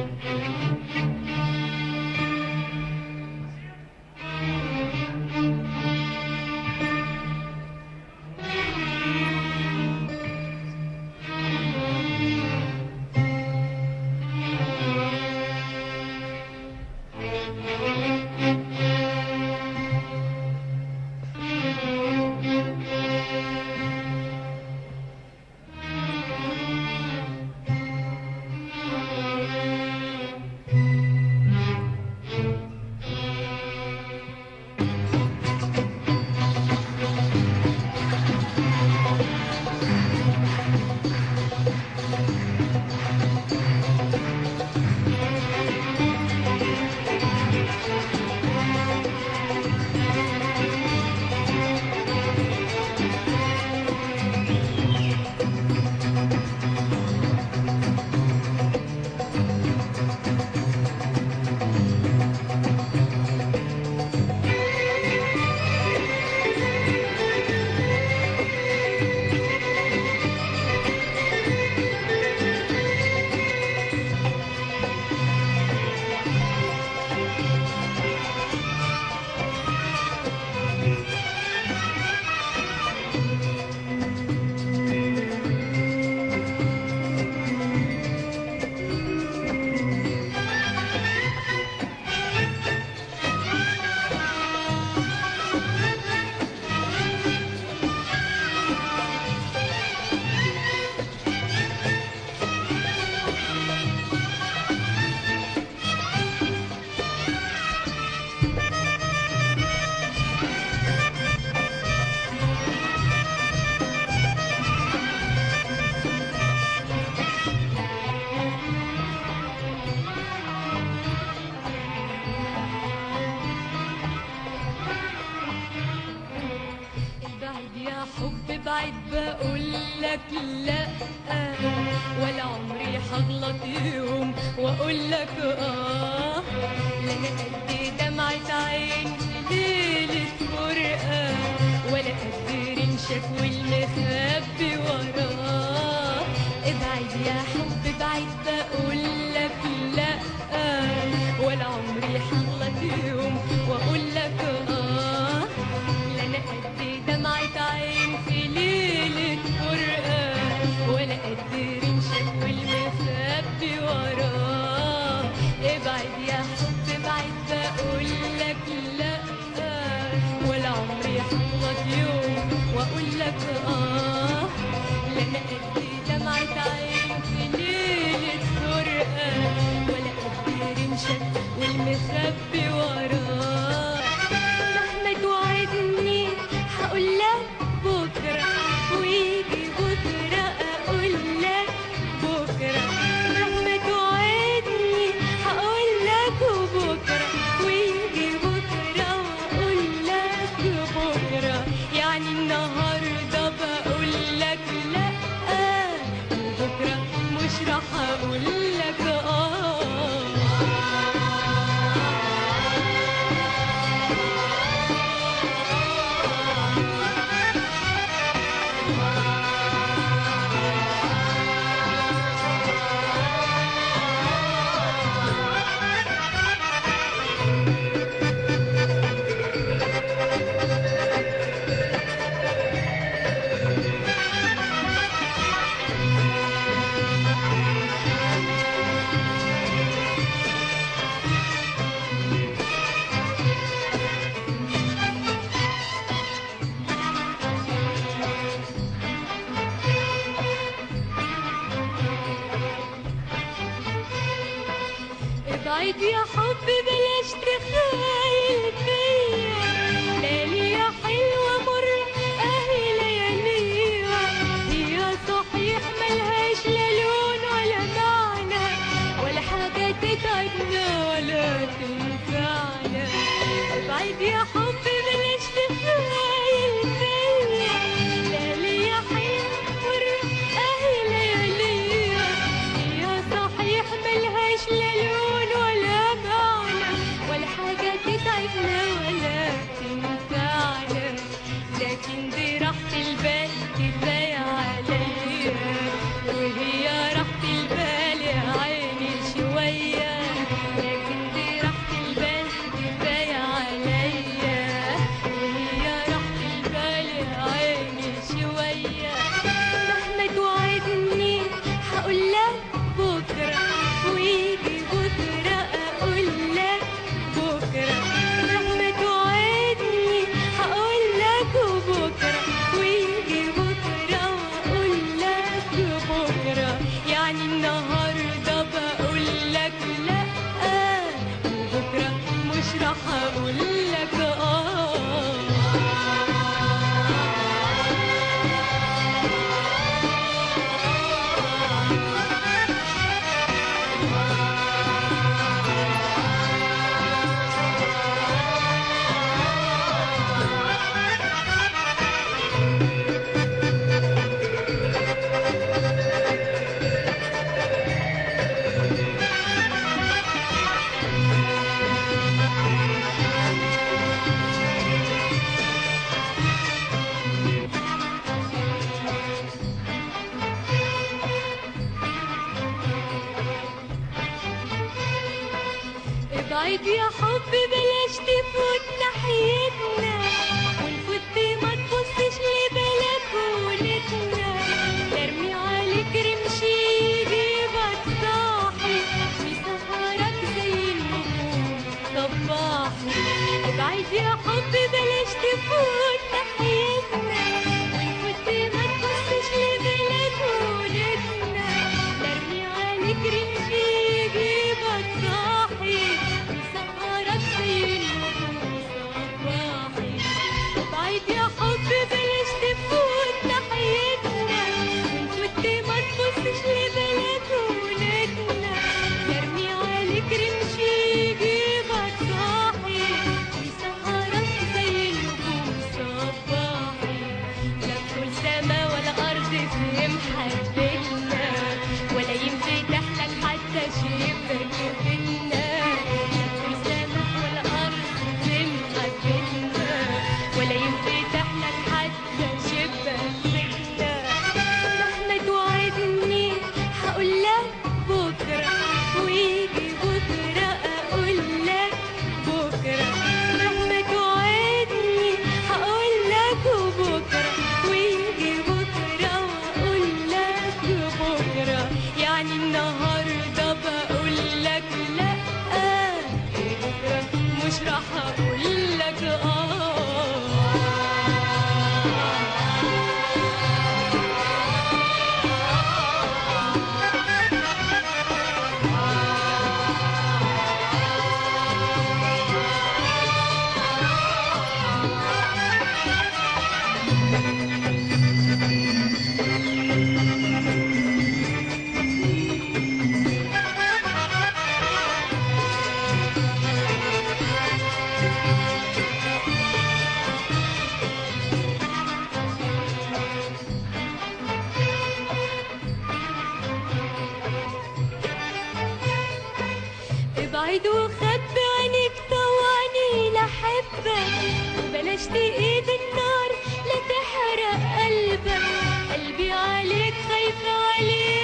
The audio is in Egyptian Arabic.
بعد بقول لك لا ولا عمري هغلط يوم واقول لك اه لا انا قد دمعة عين في ليلة فرقة ولا قد رمشك والمخبي وراه ابعد يا حب ابعد بقول لك لا ولا عمري هغلط يوم واقول لك اه لا انا قد دمعة عين في ليلة فرقة ولا قد رمشك والمخبي وراه ابعد يا حب ابعد بقول لك لا ولا عمري هغلط يوم واقول لك اه لا انا قد دمعة عين في ليلة فرقة ولا قد رمشك والمخبي وراه مهما توعدني هقول لك بكرة ويجي بكرة أقول لك بكرة مهما توعدني هقول لك بكرة ويجي بكرة وأقول لك بكرة يعني النهاردة بقول لك لأ وبكرة مش راح أقول لك آه ابعد يا حب بلاش تخايل فيا ليالي يا حلوة مر اهي لياليها هي صحيح ملهاش لا لون ولا معنى ولا حاجة تتعبنا ولا تنفعنا ابعد يا حب بلاش تخايل فيا ليالي يا حلوة مر اهي لياليها هي صحيح ملهاش لا لون ولا معنى ولا حاجة تتعبنا ولا تنفعنا لكن دي راحة البال كفاية عليا وهي راحة البال يا عيني شوية ابعد يا حب بلاش تفوت ناحيتنا ونفوت ما تبصش لبلكونتنا ترمي عليك رمشي يجيبك صاحي ويسهرك زي النجوم صباحي ابعد يا حب بلاش تفوت ناحيتنا ونفوت ما تبصش لبلكونتنا ترمي عليك رمشي يجيبك صاحي ويسهرك زي النجوم صباحي ابعد يا حب بلاش تفوت ناحيتنا ونفوت ما تبصش لبلكونتنا يرمي عليك رمشي يجيبك صاحي ويسهرك زي النجوم صباحي لا كل سما ولا أرض في محبتنا ولا ينفتح لك حتى شباك بينا لا كل سما ولا أرض في محبتنا ولا ينفتح لك حتى شباك بينا مهما توعدني هقول لك بكرة ويجي بكرة أقول لك بكرة مهما توعدني هقول لك بكرة ويجي بكرة وأقول لك بكرة يعني النهاردة بقول لك لأ بكرة مش راح أقول لك آه ابعد وخبي عينيك طوعني لحبك بلاش تقيد النار لا تحرق قلبك قلبي عليك خايفة عليك